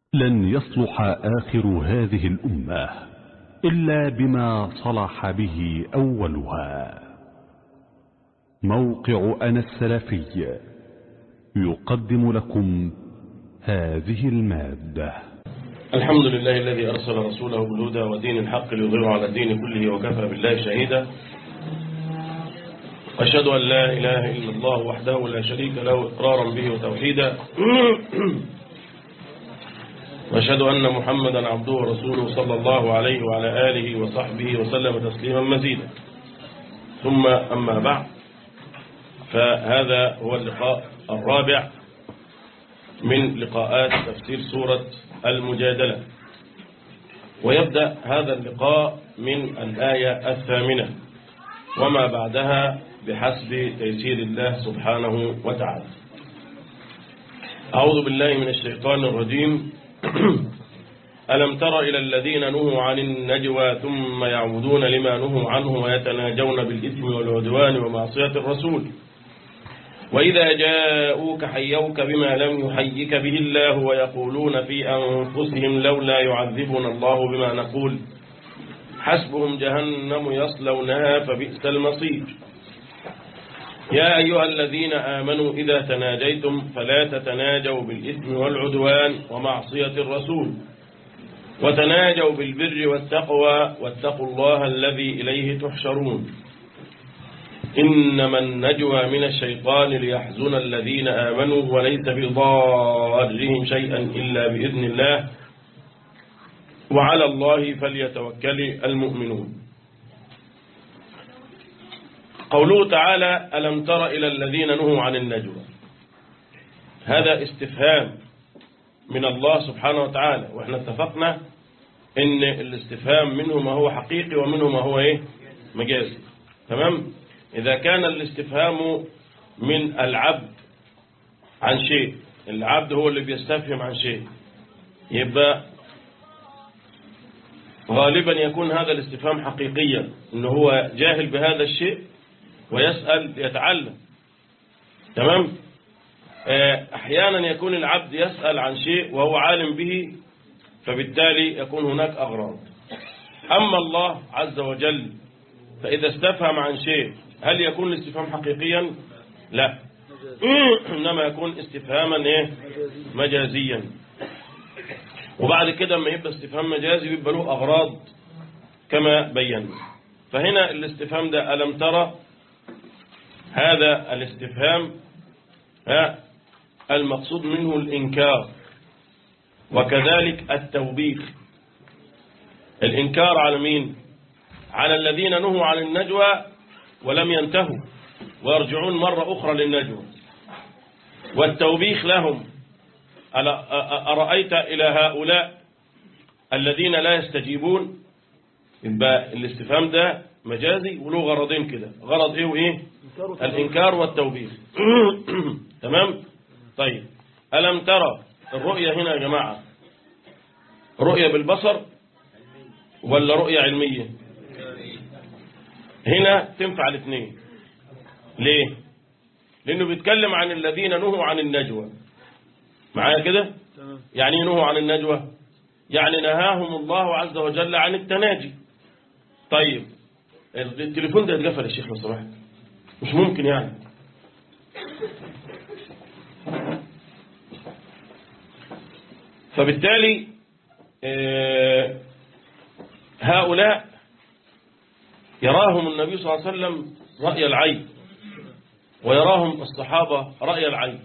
لن يصلح آخر هذه الأمة إلا بما صلح به أولها موقع أنا السلفي يقدم لكم هذه المادة الحمد لله الذي أرسل رسوله بالهدى ودين الحق ليظهره على الدين كله وكفى بالله شهيدا وأشهد أن لا إله إلا الله وحده لا شريك له إقرارا به وتوحيدا وأشهد أن محمدا عبده ورسوله صلى الله عليه وعلى آله وصحبه وسلم تسليما مزيدا ثم أما بعد فهذا هو اللقاء الرابع من لقاءات تفسير سورة المجادلة ويبدأ هذا اللقاء من الآية الثامنة وما بعدها بحسب تيسير الله سبحانه وتعالى أعوذ بالله من الشيطان الرجيم ألم تر إلى الذين نهوا عن النجوى ثم يعودون لما نهوا عنه ويتناجون بالإثم والعدوان ومعصية الرسول وإذا جاءوك حيوك بما لم يحيك به الله ويقولون في أنفسهم لولا يعذبنا الله بما نقول حسبهم جهنم يصلونها فبئس المصير يا أيها الذين آمنوا إذا تناجيتم فلا تتناجوا بالإثم والعدوان ومعصية الرسول وتناجوا بالبر والتقوى واتقوا الله الذي إليه تحشرون إنما النجوى من الشيطان ليحزن الذين آمنوا وليس بضارهم شيئا إلا بإذن الله وعلى الله فليتوكل المؤمنون قوله تعالى ألم تر إلى الذين نهوا عن النجوى هذا استفهام من الله سبحانه وتعالى وإحنا اتفقنا إن الاستفهام منه ما هو حقيقي ومنه ما هو إيه مجازي تمام إذا كان الاستفهام من العبد عن شيء العبد هو اللي بيستفهم عن شيء يبقى غالبا يكون هذا الاستفهام حقيقيا إن هو جاهل بهذا الشيء ويسأل يتعلم تمام أحيانا يكون العبد يسأل عن شيء وهو عالم به فبالتالي يكون هناك أغراض أما الله عز وجل فإذا استفهم عن شيء هل يكون الاستفهام حقيقيا لا إنما يكون استفهاما إيه؟ مجازيا وبعد كده لما يبقى استفهام مجازي بيبقى له أغراض كما بينا فهنا الاستفهام ده ألم ترى هذا الاستفهام ها المقصود منه الإنكار وكذلك التوبيخ الإنكار على مين على الذين نهوا عن النجوى ولم ينتهوا ويرجعون مرة أخرى للنجوى والتوبيخ لهم أرأيت إلى هؤلاء الذين لا يستجيبون يبقى الاستفهام ده مجازي وله غرضين كده غرض ايه وايه الانكار والتوبيخ تمام طيب ألم ترى الرؤية هنا يا جماعة رؤية بالبصر ولا رؤية علمية هنا تنفع الاثنين ليه لانه بيتكلم عن الذين نهوا عن النجوى معايا كده يعني نهوا عن النجوى يعني نهاهم الله عز وجل عن التناجي طيب التليفون ده يتقفل يا شيخ لو سمحت مش ممكن يعني فبالتالي هؤلاء يراهم النبي صلى الله عليه وسلم رأي العين ويراهم الصحابة رأي العين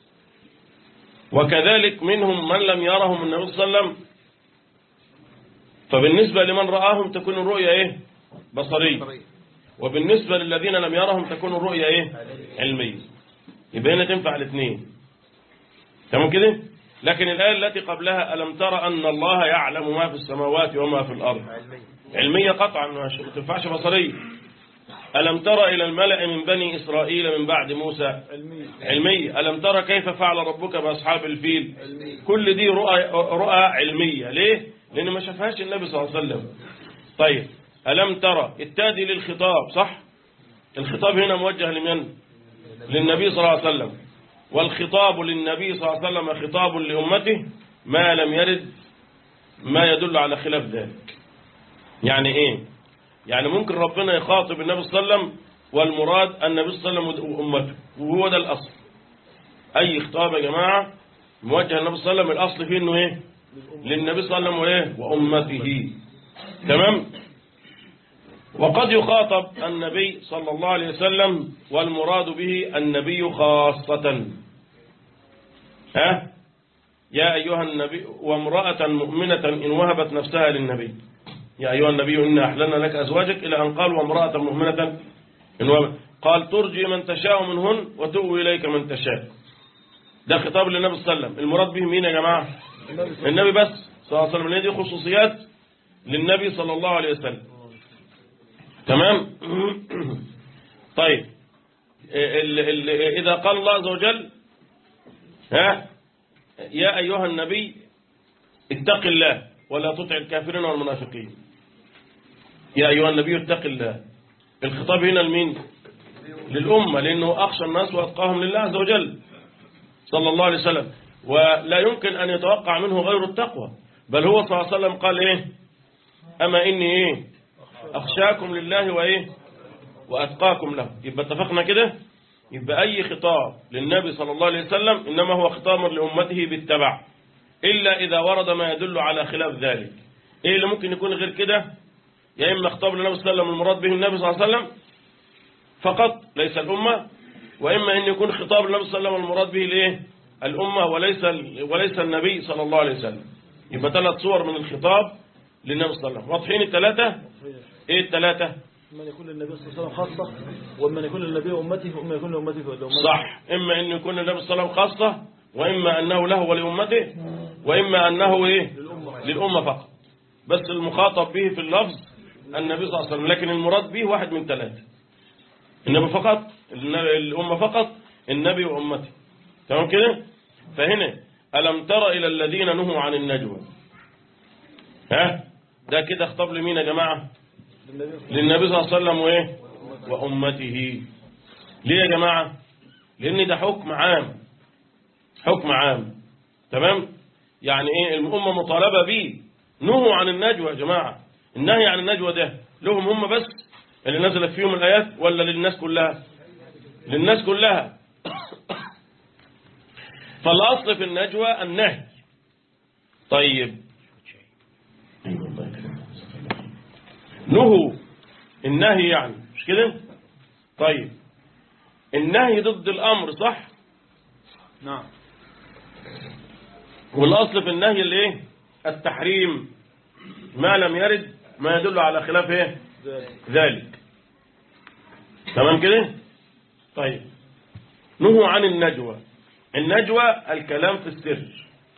وكذلك منهم من لم يرهم النبي صلى الله عليه وسلم فبالنسبة لمن رآهم تكون الرؤية إيه بصرية وبالنسبة للذين لم يرهم تكون الرؤية إيه علمية يبقى هنا تنفع الاثنين تمام كده لكن الآية التي قبلها ألم ترى أن الله يعلم ما في السماوات وما في الأرض علمية قطعا ما تنفعش بصرية ألم ترى إلى الملأ من بني إسرائيل من بعد موسى علمية ألم ترى كيف فعل ربك بأصحاب الفيل كل دي رؤى, رؤى علمية ليه لأن ما شافهاش النبي صلى الله عليه وسلم طيب ألم ترى التادي للخطاب صح الخطاب هنا موجه لمن للنبي صلى الله عليه وسلم والخطاب للنبي صلى الله عليه وسلم خطاب لأمته ما لم يرد ما يدل على خلاف ذلك يعني ايه يعني ممكن ربنا يخاطب النبي صلى الله عليه وسلم والمراد النبي صلى الله عليه وسلم وامته وهو ده الاصل اي خطاب يا جماعه موجه النبي صلى الله عليه وسلم الاصل فيه انه ايه للنبي صلى الله عليه وسلم وايه وامته تمام وقد يخاطب النبي صلى الله عليه وسلم والمراد به النبي خاصة ها يا أيها النبي وامرأة مؤمنة إن وهبت نفسها للنبي يا أيها النبي إنا أحللنا لك أزواجك إلى أن قال وامرأة مؤمنة إن وهبت قال ترجي من تشاء منهن وتؤوي إليك من تشاء ده خطاب للنبي صلى الله عليه وسلم المراد به مين يا جماعة النبي بس صلى الله عليه وسلم لأن دي خصوصيات للنبي صلى الله عليه وسلم تمام طيب ال ال إذا قال الله عز وجل ها يا أيها النبي اتق الله ولا تطع الكافرين والمنافقين يا أيها النبي اتق الله الخطاب هنا لمين للأمة لأنه أخشى الناس وأتقاهم لله عز وجل صلى الله عليه وسلم ولا يمكن أن يتوقع منه غير التقوى بل هو صلى الله عليه وسلم قال إيه أما إني إيه أخشاكم لله وإيه وأتقاكم له يبقى اتفقنا كده يبقى أي خطاب للنبي صلى الله عليه وسلم إنما هو خطاب لأمته بالتبع إلا إذا ورد ما يدل على خلاف ذلك إيه اللي ممكن يكون غير كده يا إما خطاب للنبي صلى الله عليه وسلم المراد به النبي صلى الله عليه وسلم فقط ليس الأمة وإما أن يكون خطاب للنبي صلى الله عليه وسلم المراد به الإيه الأمة وليس وليس النبي صلى الله عليه وسلم يبقى ثلاث صور من الخطاب للنبي صلى الله عليه وسلم واضحين الثلاثة إيه الثلاثة من يكون للنبي صلى الله عليه وسلم خاصة ومن يكون للنبي أمته ومن يكون لأمته فأمته صح إما أن يكون النبي صلى الله عليه وسلم خاصة وإما أنه له ولأمته وإما أنه إيه للأمة فقط بس المخاطب به في اللفظ النبي صلى الله عليه وسلم لكن المراد به واحد من ثلاثة النبي فقط النبي- الأمة فقط النبي وأمته تمام كده فهنا ألم تر إلى الذين نهوا عن النجوى ها ده كده خطاب لمين يا جماعة للنبي للنبي صلى الله عليه وسلم وإيه وأمته ليه يا جماعة لأن ده حكم عام حكم عام تمام يعني إيه الأمة مطالبة به نهوا عن النجوى يا جماعة النهي عن النجوى ده لهم هم بس اللي نزلت فيهم الآيات ولا للناس كلها للناس كلها فالأصل في النجوى النهي طيب نهوا النهي يعني مش كده طيب النهي ضد الأمر صح نعم والأصل في النهي اللي ايه التحريم ما لم يرد ما يدل على خلاف ايه ذلك ذلك تمام كده طيب نهوا عن النجوى النجوى الكلام في السر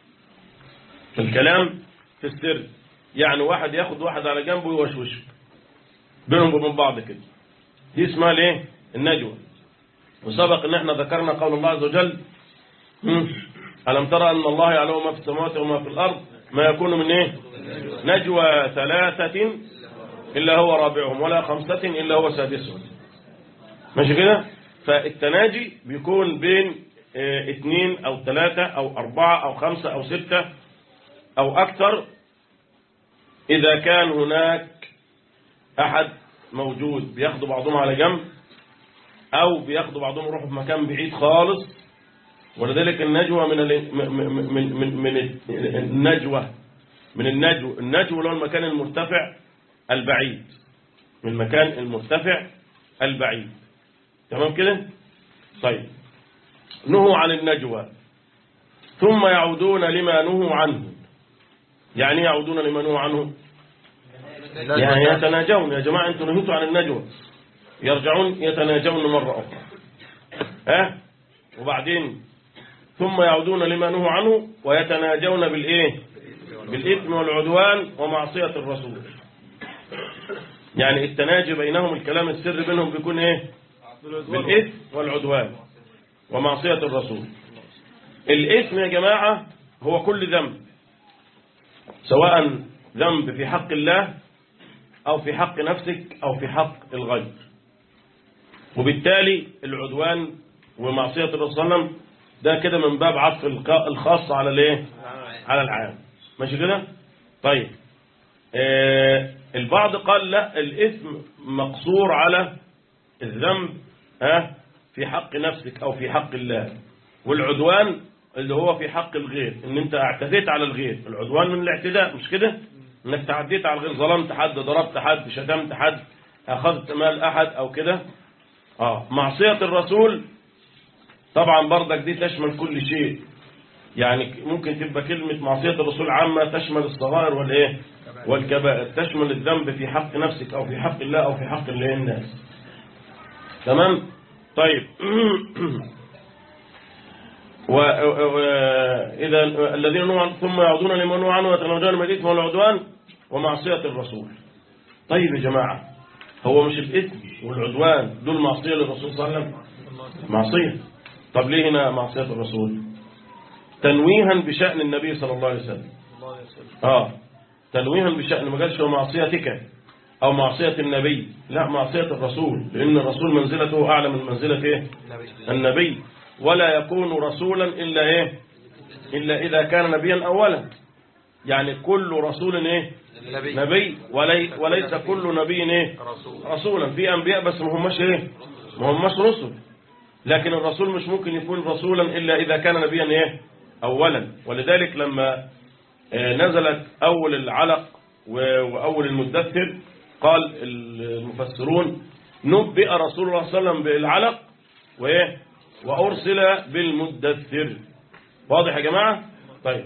الكلام في السر يعني واحد ياخد واحد على جنبه ويوشوشه بينهم وبين بعض كده دي اسمها الايه النجوى وسبق ان احنا ذكرنا قول الله عز وجل مم. ألم ترى أن الله يعلم ما في السماوات وما في الأرض ما يكون من إيه نجوى ثلاثة إلا هو رابعهم ولا خمسة إلا هو سادسهم ماشي كده فالتناجي بيكون بين اه اتنين أو ثلاثة أو أربعة أو خمسة أو ستة أو أكثر إذا كان هناك أحد موجود بياخدوا بعضهم على جنب أو بياخدوا بعضهم يروحوا في مكان بعيد خالص ولذلك النجوى من ال... من من من من النجوى من النجو النجو اللي هو المكان المرتفع البعيد من المكان المرتفع البعيد تمام كده طيب نهوا عن النجوى ثم يعودون لما نهوا عنه يعني إيه يعودون لما نهوا عنه يعني يتناجون يا جماعة انتوا نهيتوا عن النجوى يرجعون يتناجون مرة أخرى ها وبعدين ثم يعودون لما نهوا عنه ويتناجون بالإيه بالإثم والعدوان ومعصية الرسول يعني التناجي بينهم الكلام السر بينهم بيكون إيه بالإثم والعدوان ومعصية الرسول الإثم يا جماعة هو كل ذنب سواء ذنب في حق الله أو في حق نفسك أو في حق الغير وبالتالي العدوان ومعصية الرسول صلى الله عليه وسلم ده كده من باب عطف الخاص على الايه على العام ماشي كده طيب آه البعض قال لا الإثم مقصور على الذنب ها في حق نفسك أو في حق الله والعدوان اللي هو في حق الغير ان انت اعتديت على الغير العدوان من الاعتداء مش كده انك تعديت على الغير ظلمت حد ضربت حد شتمت حد اخذت مال احد او كده اه معصية الرسول طبعا برضك دي تشمل كل شيء يعني ممكن تبقى كلمة معصية الرسول عامة تشمل الصغائر والايه والكبائر تشمل الذنب في حق نفسك او في حق الله او في حق الله الناس تمام طيب وإذا الذين نوعا ثم يعودون لما نوعا عنه ويتناجون المدينة والعدوان ومعصية الرسول طيب يا جماعة هو مش الإثم والعدوان دول معصية للرسول صلى الله عليه وسلم معصية طب ليه هنا معصية الرسول تنويها بشأن النبي صلى الله عليه وسلم الله يسلم آه تنويها بشأن ما قالش هو معصيتك أو معصية النبي لا معصية الرسول لأن الرسول منزلته أعلى من منزلة إيه؟ النبي ولا يكون رسولا إلا إيه إلا إذا كان نبيا أولا يعني كل رسول إيه نبي ولي وليس كل نبي إيه رسولا في أنبياء بس ما هماش إيه ما هماش رسل لكن الرسول مش ممكن يكون رسولا إلا إذا كان نبيا إيه أولا ولذلك لما آه، نزلت أول العلق و- وأول المدثر قال المفسرون نبئ رسول الله صلى الله عليه وسلم بالعلق وإيه وأرسل بالمدثر واضح يا جماعة طيب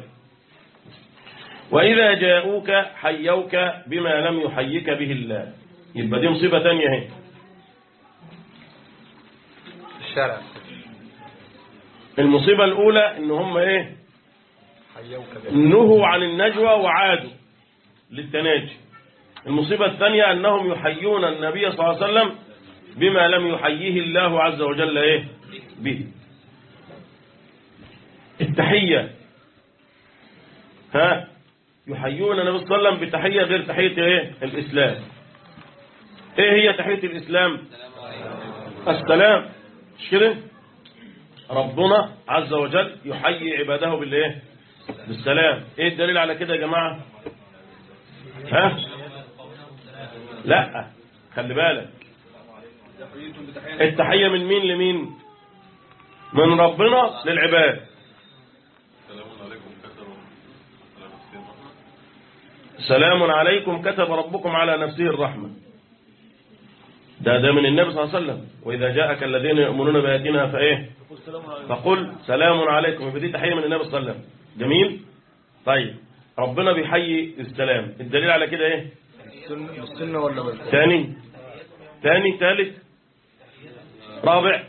وإذا جاءوك حيوك بما لم يحيك به الله يبقى دي مصيبة تانية اهي الشارع المصيبة الأولى إن هم إيه حيوك به نهوا عن النجوى وعادوا للتناجي المصيبة الثانية أنهم يحيون النبي صلى الله عليه وسلم بما لم يحييه الله عز وجل إيه به التحية ها يحيون النبي صلى الله عليه وسلم بتحية غير تحية إيه الإسلام إيه هي تحية الإسلام السلام مش كده ربنا عز وجل يحيي عباده بالإيه بالسلام ايه الدليل على كده يا جماعة ها لا خلي بالك التحية من مين لمين من ربنا للعباد سلام عليكم كتب ربكم على نفسه الرحمة ده ده من النبي صلى الله عليه وسلم وإذا جاءك الذين يؤمنون بآياتنا فإيه يقول السلام عليكم فقل سلام عليكم يبقى دي تحية من النبي صلى الله عليه وسلم جميل طيب ربنا بيحيي السلام الدليل على كده ايه بالسنة بالسنة ولا بالقرآن ثاني ثاني ثالث رابع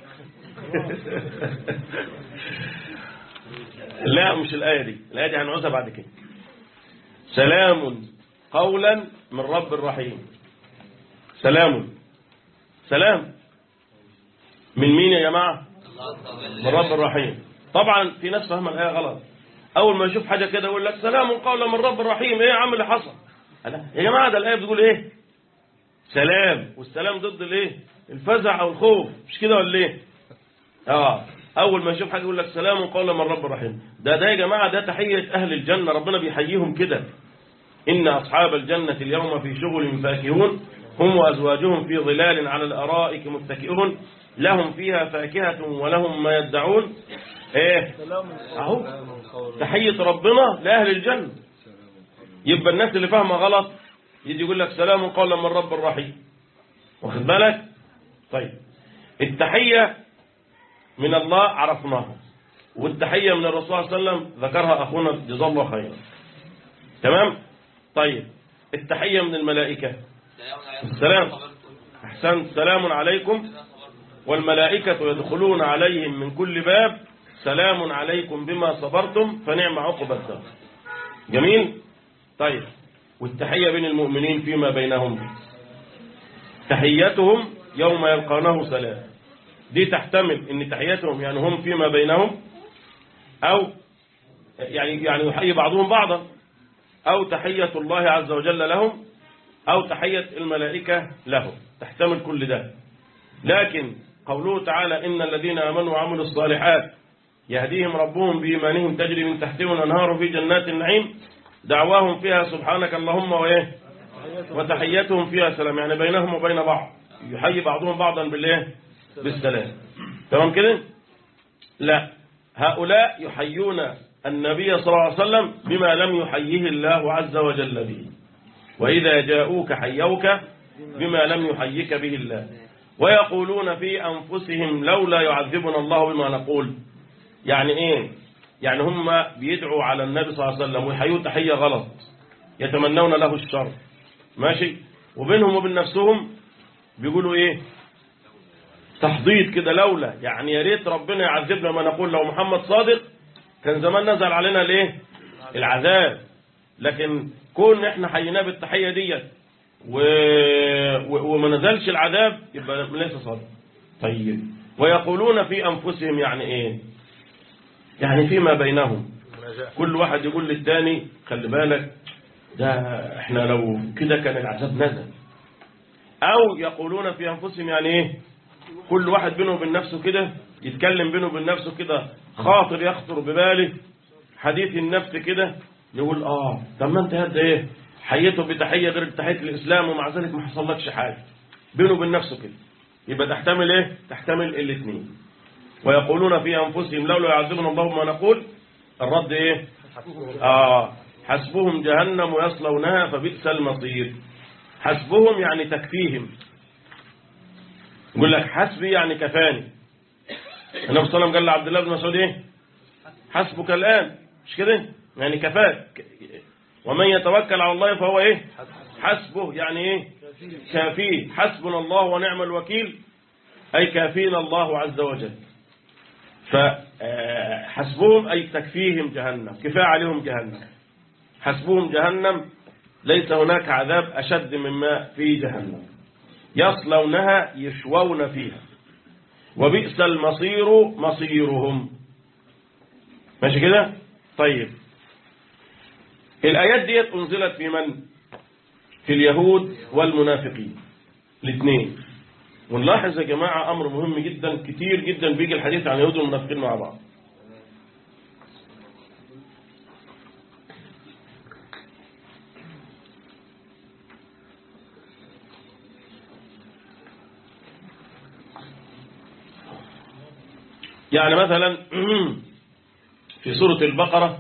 لا مش الآية دي الآية دي هنعوزها بعد كده سلام قولا من رب الرحيم سلام سلام من مين يا جماعة من رب الرحيم طبعا في ناس فاهمه الآية غلط أول ما يشوف حاجة كده يقول لك سلام قولا من رب الرحيم إيه يا عم اللي حصل أنا يا جماعة ده الآية بتقول إيه سلام والسلام ضد الإيه الفزع أو الخوف مش كده ولا إيه آه أول ما يشوف حاجة يقول لك سلام قولا من رب الرحيم ده ده يا جماعة ده تحية أهل الجنة ربنا بيحييهم كده إن أصحاب الجنة اليوم في شغل فاكهون هم وأزواجهم في ظلال على الأرائك متكئون لهم فيها فاكهة ولهم ما يدعون إيه سلام أهو تحية ربنا لأهل الجنة يبقى الناس اللي فاهمة غلط يجي يقول لك سلام قولا من رب الرحيم واخد بالك طيب التحية من الله عرفناها والتحية من الرسول صلى الله عليه وسلم ذكرها أخونا جزاه الله خيرا تمام طيب التحية من الملائكة السلام أحسنت سلام عليكم والملائكة يدخلون عليهم من كل باب سلام عليكم بما صبرتم فنعم عقب الدار جميل طيب والتحية بين المؤمنين فيما بينهم تحيتهم يوم يلقونه سلام دي تحتمل ان تحيتهم يعني هم فيما بينهم او يعني يعني يحيي بعضهم بعضا او تحية الله عز وجل لهم او تحية الملائكة لهم تحتمل كل ده لكن قوله تعالى إن الذين آمنوا وعملوا الصالحات يهديهم ربهم بإيمانهم تجري من تحتهم الأنهار في جنات النعيم دعواهم فيها سبحانك اللهم وإيه وتحيتهم فيها سلام يعني بينهم وبين بعض يحيي بعضهم بعضا بالإيه بالسلام تمام كده لا هؤلاء يحيون النبي صلى الله عليه وسلم بما لم يحييه الله عز وجل به وإذا جاءوك حيوك بما لم يحيك به الله ويقولون في أنفسهم لولا يعذبنا الله بما نقول يعني إيه يعني هم بيدعوا على النبي صلى الله عليه وسلم ويحيوه تحية غلط يتمنون له الشر ماشي وبينهم وبين نفسهم بيقولوا إيه تحضيض كده لولا يعني يا ريت ربنا يعذبنا ما نقول لو محمد صادق كان زمان نزل علينا ليه العذاب لكن كون احنا حييناه بالتحية ديت و... و... وما نزلش العذاب يبقى ليس صادق طيب ويقولون في أنفسهم يعني ايه يعني فيما بينهم مناجاة كل واحد يقول للتاني خلي بالك ده احنا لو كده كان العذاب نزل او يقولون في انفسهم يعني ايه كل واحد بينه وبين نفسه كده يتكلم بينه وبين نفسه كده خاطر يخطر بباله حديث النفس كده يقول اه طب ما انت هاد ايه حيته بتحيه غير تحيه الاسلام ومع ذلك ما حصلكش حاجه بينه وبين نفسه كده يبقى تحتمل ايه تحتمل الاثنين ويقولون في انفسهم لولا يعذبنا الله ما نقول الرد ايه آه حسبهم جهنم يصلونها فبئس المصير حسبهم يعني تكفيهم يقول لك حسبي يعني كفاني النبي صلى الله عليه وسلم قال لعبد الله بن مسعود ايه حسبك الآن مش كده يعني كفاك ومن يتوكل على الله فهو ايه حسبه يعني ايه كافيه حسبنا الله ونعم الوكيل أي كافينا الله عز وجل فحسبهم أي تكفيهم جهنم كفاية عليهم جهنم حسبهم جهنم ليس هناك عذاب أشد مما في جهنم يصلونها يشوون فيها وبئس المصير مصيرهم ماشي كده طيب الآيات ديت أنزلت في من في اليهود والمنافقين الاثنين ونلاحظ يا جماعة أمر مهم جدا كتير جدا بيجي الحديث عن اليهود والمنافقين مع بعض يعني مثلا في سورة البقرة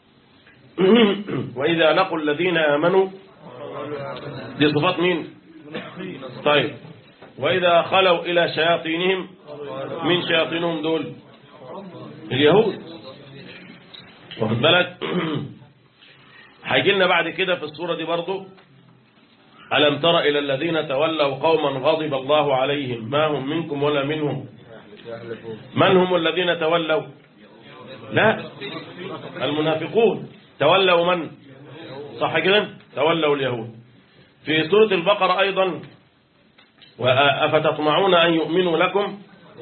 وإذا لقوا الذين آمنوا دي صفات مين طيب وإذا خلوا إلى شياطينهم من شياطينهم دول اليهود واخد بالك هيجي لنا بعد كده في الصورة دي برضو ألم تر إلى الذين تولوا قوما غضب الله عليهم ما هم منكم ولا منهم يحلفون من هم الذين تولوا لا المنافقون تولوا من صح كده تولوا اليهود في سورة البقرة أيضا وأفتطمعون أن يؤمنوا لكم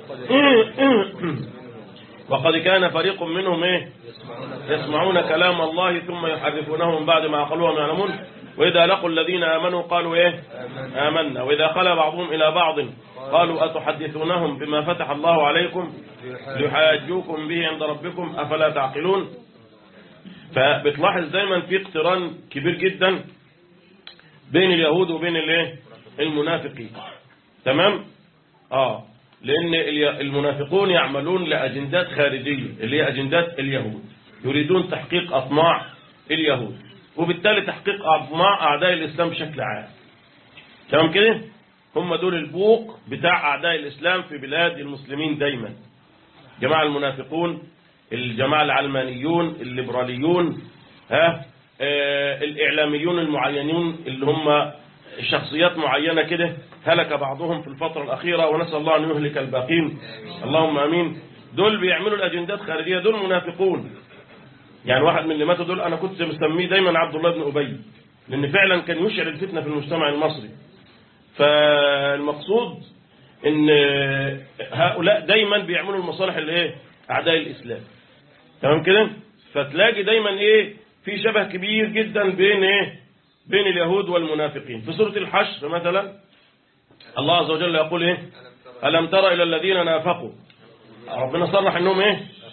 وقد كان فريق منهم إيه يسمعون كلام الله ثم يحرفونه من بعد ما عقلوها ما يعلمون وإذا لقوا الذين آمنوا قالوا إيه آمنا وإذا خلا بعضهم إلى بعض قالوا أتحدثونهم بما فتح الله عليكم ليحاجوكم به عند ربكم أفلا تعقلون فبتلاحظ دايما في اقتران كبير جدا بين اليهود وبين الايه المنافقين تمام اه لان الي- المنافقون يعملون لاجندات خارجيه اللي هي اجندات اليهود يريدون تحقيق اطماع اليهود وبالتالي تحقيق اطماع اعداء الاسلام بشكل عام تمام كده هم دول البوق بتاع اعداء الاسلام في بلاد المسلمين دايما جماعة المنافقون الجماعة العلمانيون الليبراليون ها آه الإعلاميون المعينين اللي هم شخصيات معينة كده هلك بعضهم في الفترة الأخيرة ونسأل الله أن يهلك الباقين اللهم أمين دول بيعملوا الأجندات خارجية دول منافقون يعني واحد من اللي ماتوا دول أنا كنت مسميه دايما عبد الله بن أبي لأن فعلا كان يشعل الفتنة في المجتمع المصري فالمقصود ان هؤلاء دايما بيعملوا المصالح اللي ايه اعداء الاسلام تمام كده فتلاقي دايما ايه في شبه كبير جدا بين ايه بين اليهود والمنافقين في سورة الحشر مثلا الله عز وجل يقول ايه ألم تر إلى الذين نافقوا ربنا صرح انهم ايه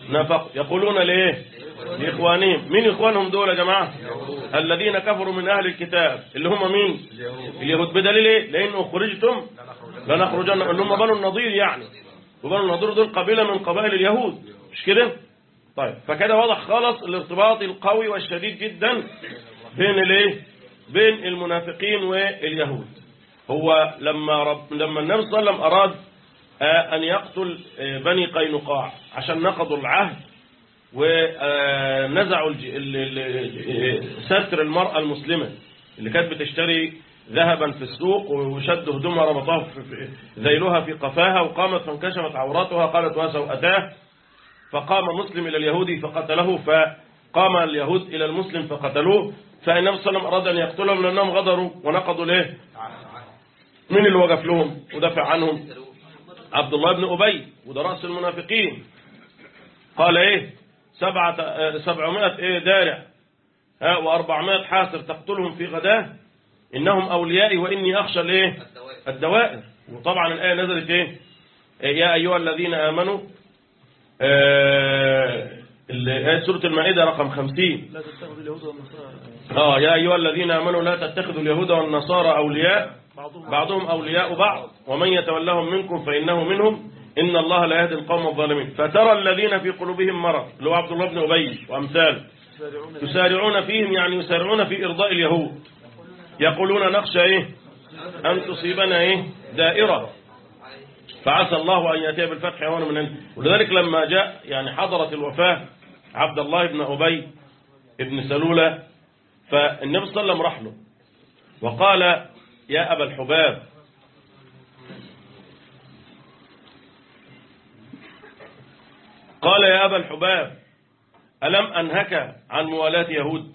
نفقوا يقولون ليه لإخوانهم مين إخوانهم دول يا جماعة الذين كفروا من أهل الكتاب اللي هم مين اليهود بدليل إيه لأن أخرجتم لنخرجن اللي هم بنو النضير يعني وبنو النضير دول قبيلة من قبائل اليهود مش كده طيب فكده واضح خالص الارتباط القوي والشديد جدا بين الايه بين المنافقين واليهود هو لما رب لما النبي صلى الله عليه وسلم اراد آه، ان يقتل آه، بني قينقاع عشان نقضوا العهد ونزعوا الج- ال- ال- ستر المرأة المسلمة اللي كانت بتشتري ذهبا في السوق وشدوا هدومها ربطوها في في- ذيلها في قفاها وقامت فانكشفت عوراتها قالت وسوءتاه فقام مسلم إلى اليهودي فقتله فقام اليهود إلى المسلم فقتلوه فالنبي صلى الله عليه وسلم أراد أن يقتلهم لأنهم غدروا ونقضوا ليه مين اللي وقف لهم ودافع عنهم عبد الله بن أبي وده رأس المنافقين قال إيه سبعة آه، سبعمائة إيه دارع ها وأربعمائة حاسر تقتلهم في غداه إنهم أوليائي وإني أخشى الإيه الدوائر وطبعا الآية نزلت إيه يا أيها الذين آمنوا آه، اللي هي سورة المائدة رقم 50 لا تتخذوا اليهود والنصارى اه يا أيها الذين آمنوا لا تتخذوا اليهود والنصارى أولياء بعضهم بعضهم أولياء بعض ومن يتولهم منكم فإنه منهم إن الله لا يهدي القوم الظالمين فترى الذين في قلوبهم مرض اللي هو عبد الله بن أبي وأمثاله يسارعون يسارعون فيهم يعني يسارعون في إرضاء اليهود يقولون نخشى إيه أن تصيبنا إيه دائرة فعسى الله أن يأتي بالفتح هون من عنده ولذلك لما جاء يعني حضرت الوفاة عبد الله بن أبي بن سلولة فالنبي صلى الله عليه وسلم راح له وقال يا أبا الحباب قال يا أبا الحباب ألم أنهك عن موالاة يهود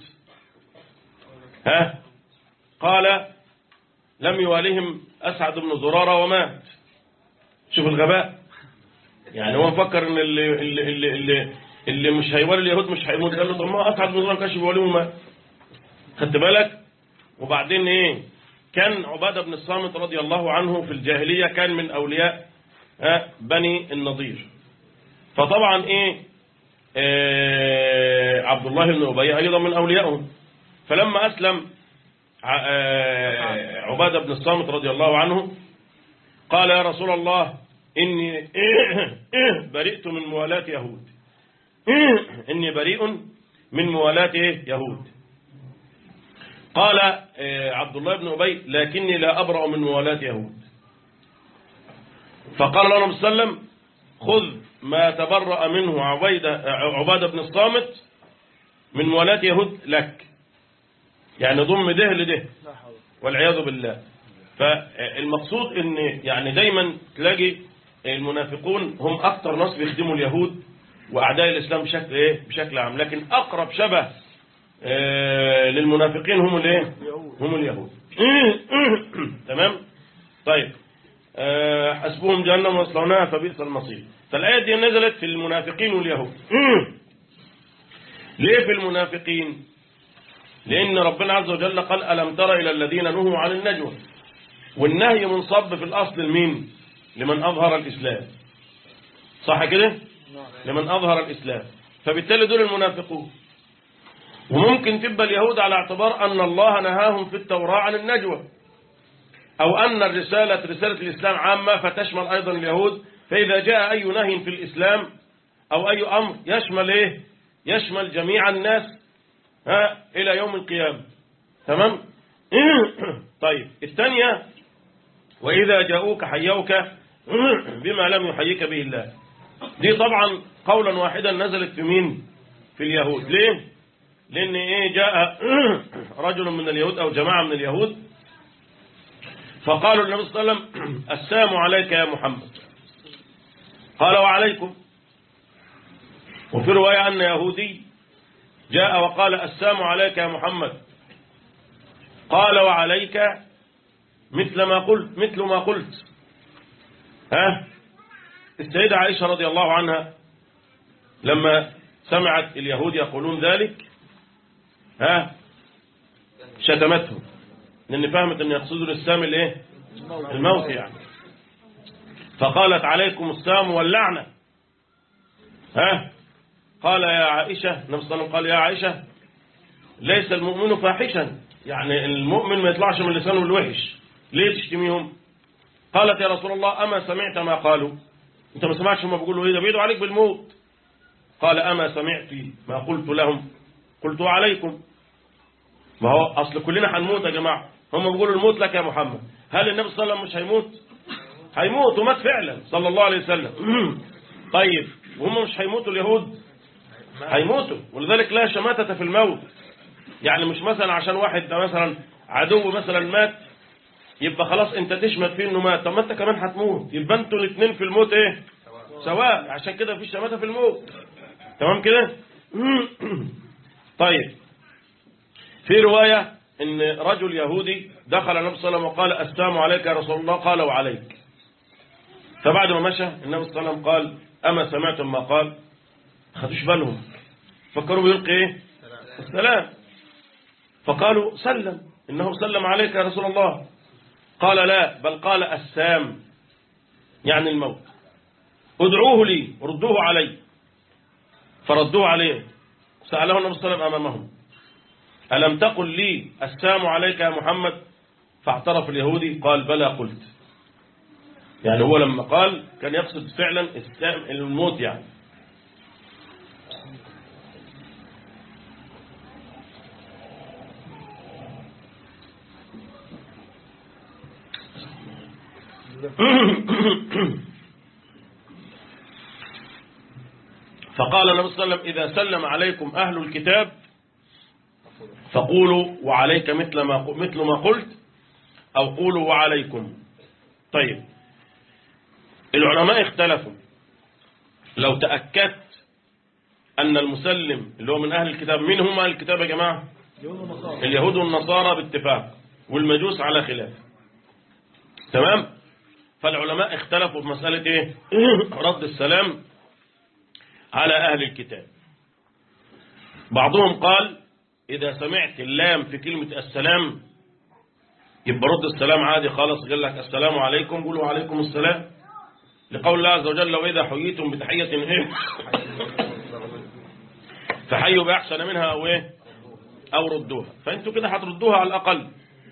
ها قال لم يوالهم أسعد بن زرارة ومات شوف الغباء يعني هو مفكر ان اللي اللي اللي اللي, اللي مش هيوالي اليهود مش هيموت قال له طب ما اسعد بن زرارة كانش بيواليهم ومات خدت بالك وبعدين ايه كان عبادة بن الصامت رضي الله عنه في الجاهلية كان من أولياء ها، بني النضير فطبعا ايه آه، عبد الله بن أبي أيضا من أوليائهم فلما أسلم ع- آه، عبادة بن الصامت رضي الله عنه قال يا رسول الله إني برئت من موالاة يهود إني بريء من موالاة إيه؟ يهود قال آه، عبد الله بن أبي لكني لا أبرأ من موالاة يهود فقال له النبي صلى الله عليه وسلم خذ ما تبرأ منه عبيدة عبادة بن الصامت من موالاة يهود لك يعني ضم ده لده لا حول والعياذ بالله فالمقصود ان يعني دايما تلاقي المنافقون هم اكتر ناس بيخدموا اليهود واعداء الاسلام بشكل ايه بشكل عام لكن اقرب شبه آه، للمنافقين هم الايه هم اليهود تمام طيب آه، حسبهم جهنم ويصلونها فبئس المصير فالايه دي نزلت في المنافقين واليهود ليه في المنافقين لأن ربنا عز وجل قال ألم تر إلى الذين نهوا عن النجوى والنهي منصب في الأصل لمين لمن أظهر الإسلام صح كده لمن أظهر الإسلام فبالتالي دول المنافقون وممكن تبقى اليهود على اعتبار أن الله نهاهم في التوراة عن النجوى أو أن الرسالة رسالة الإسلام عامة فتشمل أيضا اليهود فإذا جاء أي نهي في الإسلام أو أي أمر يشمل إيه يشمل جميع الناس ها إلى يوم القيامة تمام طيب الثانية وإذا جاءوك حيوك بما لم يحييك به الله دي طبعا قولا واحدا نزلت في مين في اليهود ليه لأن إيه جاء رجل من اليهود أو جماعة من اليهود فقالوا النبي صلى الله عليه وسلم السلام عليك يا محمد قال وعليكم وفي رواية أن يهودي جاء وقال السلام عليك يا محمد قال وعليك مثل ما قلت مثل ما قلت ها السيدة عائشة رضي الله عنها لما سمعت اليهود يقولون ذلك ها شتمتهم لأن فهمت أن يقصدوا الإسلام الايه الموت يعني فقالت عليكم السلام واللعنة ها قال يا عائشة النبي صلى الله عليه وسلم قال يا عائشة ليس المؤمن فاحشا يعني المؤمن ما يطلعش من لسانه الوحش ليه تشتميهم قالت يا رسول الله أما سمعت ما قالوا انت ما سمعتش هم بيقولوا ايه ده بيدعوا عليك بالموت قال أما سمعت ما قلت لهم قلت عليكم ما هو أصل كلنا هنموت يا جماعة هم بيقولوا الموت لك يا محمد هل النبي صلى الله عليه وسلم مش هيموت هيموت ومات فعلا صلى الله عليه وسلم طيب وهم مش هيموتوا اليهود هيموتوا ولذلك لا شماتة في الموت يعني مش مثلا عشان واحد ده مثلا عدو مثلا مات يبقى خلاص انت تشمت فيه انه مات طب ما انت كمان هتموت يبقى انتوا الاثنين في الموت ايه سواء عشان كده مفيش شماتة في الموت تمام كده طيب في رواية ان رجل يهودي دخل النبي صلى الله عليه وسلم وقال السلام عليك يا رسول الله قال وعليك فبعد ما مشى النبي صلى الله عليه وسلم قال أما سمعتم ما قال خدوش بالهم فكروا بيلقي ايه السلام فقالوا سلم إنه سلم عليك يا رسول الله قال لا بل قال السام يعني الموت ادعوه لي ردوه علي فردوه عليه سأله النبي صلى الله عليه وسلم أمامهم ألم تقل لي السام عليك يا محمد فاعترف اليهودي قال بلى قلت يعني هو لما قال كان يقصد فعلا السام الموت يعني فقال النبي صلى الله عليه وسلم إذا سلم عليكم أهل الكتاب فقولوا وعليك مثل ما مثل ما قلت أو قولوا وعليكم طيب العلماء اختلفوا لو تأكدت أن المسلم اللي هو من أهل الكتاب من هم أهل الكتاب يا جماعة يهود ونصارى اليهود والنصارى باتفاق والمجوس على خلاف تمام فالعلماء اختلفوا في مسألة ايه رد السلام على أهل الكتاب بعضهم قال إذا سمعت اللام في كلمة السلام يبقى رد السلام عادي خالص قال لك السلام عليكم قولوا عليكم السلام لقول الله عز وجل وإذا حييتم بتحية إيه فحيوا بأحسن منها أو إيه أو ردوها فأنتوا كده هتردوها على الأقل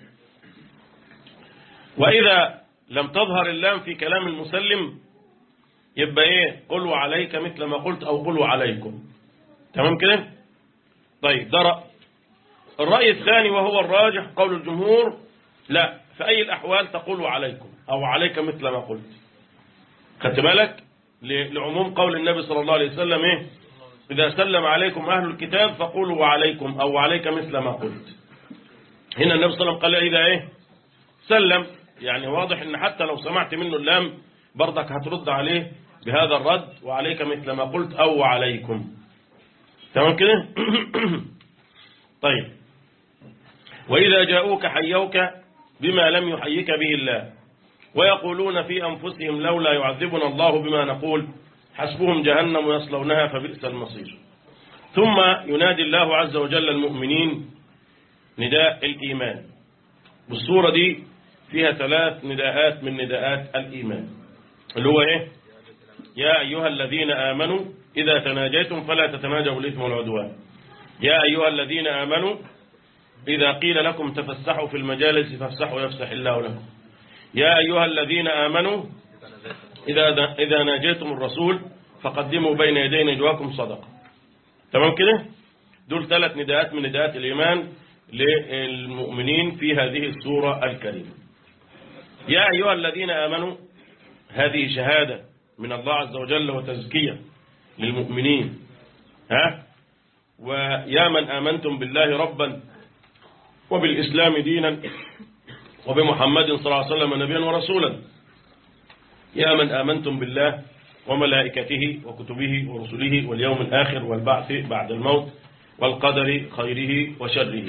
وإذا لم تظهر اللام في كلام المسلم يبقى إيه قلوا عليك مثل ما قلت أو قلوا عليكم تمام كده طيب ده رأي الرأي الثاني وهو الراجح قول الجمهور لا في أي الأحوال تقول عليكم أو عليك مثل ما قلت خدت بالك ل- لعموم قول النبي صلى الله عليه وسلم إيه إذا سلم عليكم أهل الكتاب فقولوا وعليكم أو عليك مثل ما قلت هنا النبي صلى الله عليه وسلم قال إذا إيه سلم يعني واضح إن حتى لو سمعت منه اللام برضك هترد عليه بهذا الرد وعليك مثل ما قلت أو وعليكم تمام كده طيب وإذا جاءوك حيوك بما لم يحيك به الله ويقولون في أنفسهم لولا يعذبنا الله بما نقول حسبهم جهنم يصلونها فبئس المصير ثم ينادي الله عز وجل المؤمنين نداء الإيمان بالصورة دي فيها ثلاث نداءات من نداءات الإيمان اللي هو إيه يا أيها الذين آمنوا إذا تناجيتم فلا تتناجوا الإثم والعدوان يا أيها الذين آمنوا إذا قيل لكم تفسحوا في المجالس فافسحوا يفسح الله لكم يا أيها الذين آمنوا إذا إذا ناجيتم الرسول فقدموا بين يدي نجواكم صدقة تمام كده دول ثلاث نداءات من نداءات الإيمان للمؤمنين في هذه السورة الكريمة يا أيها الذين آمنوا هذه شهادة من الله عز وجل وتزكية للمؤمنين ها ويا من آمنتم بالله ربا وبالإسلام دينا وبمحمد صلى الله عليه وسلم نبيا ورسولا يا من آمنتم بالله وملائكته وكتبه ورسله واليوم الآخر والبعث بعد الموت والقدر خيره وشره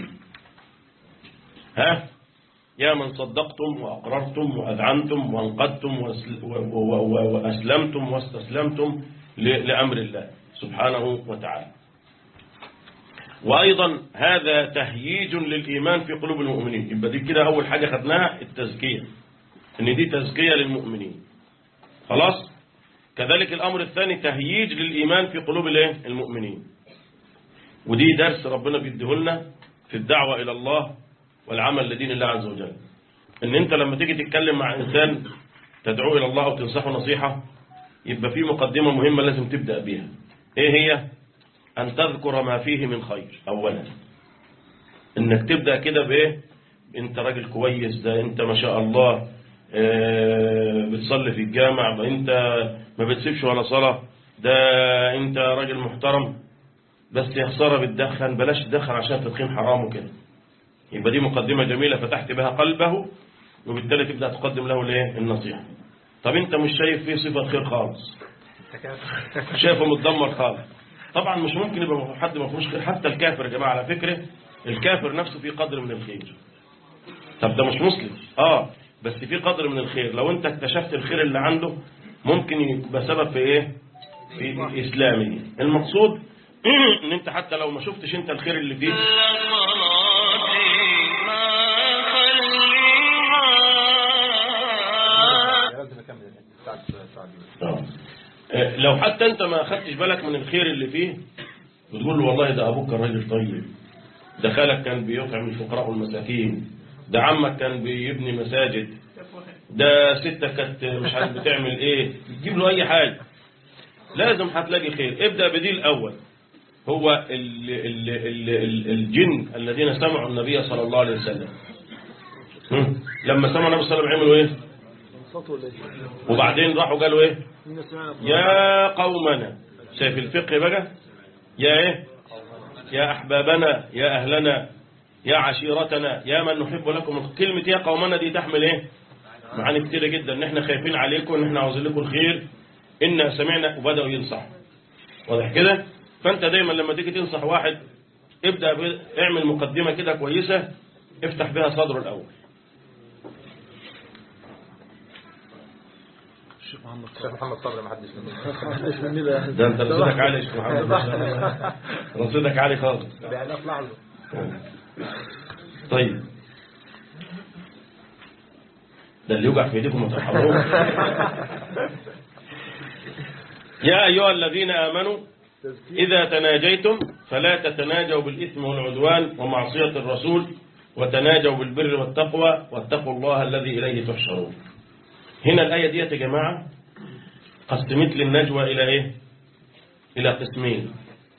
ها يا من صدقتم وأقررتم وأذعنتم وانقدتم وأسل- و- و- و- وأسلمتم واستسلمتم ل- لأمر الله سبحانه وتعالى وأيضا هذا تهييج للإيمان في قلوب المؤمنين يبقى دي كده أول حاجة خدناها التزكية إن دي تزكية للمؤمنين خلاص كذلك الأمر الثاني تهييج للإيمان في قلوب الايه المؤمنين ودي درس ربنا بيديه لنا في الدعوة إلى الله والعمل لدين الله عز وجل ان انت لما تيجي تتكلم مع انسان تدعوه الى الله او تنصحه نصيحة يبقى في مقدمة مهمة لازم تبدأ بيها ايه هي ان تذكر ما فيه من خير اولا انك تبدأ كده بايه انت راجل كويس ده انت ما شاء الله آه، بتصلي في الجامع ده انت ما بتسيبش ولا صلاة ده انت راجل محترم بس يا خسارة بتدخن بلاش تدخن عشان التدخين حرام وكده يبقى دي مقدمة جميلة فتحت بها قلبه وبالتالي تبدأ تقدم له الايه النصيحة طب انت مش شايف فيه صفة خير خالص شايفه متدمر خالص طبعا مش ممكن يبقى حد ما فيهوش خير حتى الكافر يا جماعة على فكرة الكافر نفسه فيه قدر من الخير طب ده مش مسلم اه بس في قدر من الخير لو انت اكتشفت الخير اللي عنده ممكن يبقى سبب في ايه في اسلامه المقصود ان انت حتى لو ما شفتش انت الخير اللي فيه لازم اكمل ساعة ساعة آه. آه، لو حتى انت ما خدتش بالك من الخير اللي فيه بتقول له والله ده ابوك كان راجل طيب ده خالك كان بيطعم الفقراء والمساكين ده عمك كان بيبني مساجد ده ستك كانت مش عارف بتعمل ايه تجيب له اي حاجه لازم هتلاقي خير ابدا بدي الاول هو ال ال ال ال الجن الذين سمعوا النبي صلى الله عليه وسلم هم؟ لما سمعوا النبي صلى الله عليه وسلم عملوا ايه صوته ولا ايه؟ وبعدين راحوا قالوا ايه مين سمعنا يا قومنا شايف الفقه بقى يا ايه يا احبابنا يا اهلنا يا عشيرتنا يا من نحب لكم كلمة يا قومنا دي تحمل ايه معاني كتيرة جدا ان احنا خايفين عليكم ان احنا عاوزين لكم الخير ان سمعنا وبدأوا ينصحوا واضح كده فانت دايما لما تيجي تنصح واحد ابدأ ب- اعمل مقدمة كده كويسة افتح بها صدره الاول الشيخ محمد الشيخ محمد صبري ما حدش منه ايش مني ده ده انت رصيدك عالي يا شيخ محمد رصيدك عالي خالص يعني اطلع له طيب ده اللي يوقع في ايديكم ما ترحموه يا ايها الذين امنوا اذا تناجيتم فلا تتناجوا بالاثم والعدوان ومعصيه الرسول وتناجوا بالبر والتقوى واتقوا الله الذي اليه تحشرون هنا الايه دي يا جماعه قسمت لي النجوى الى ايه الى قسمين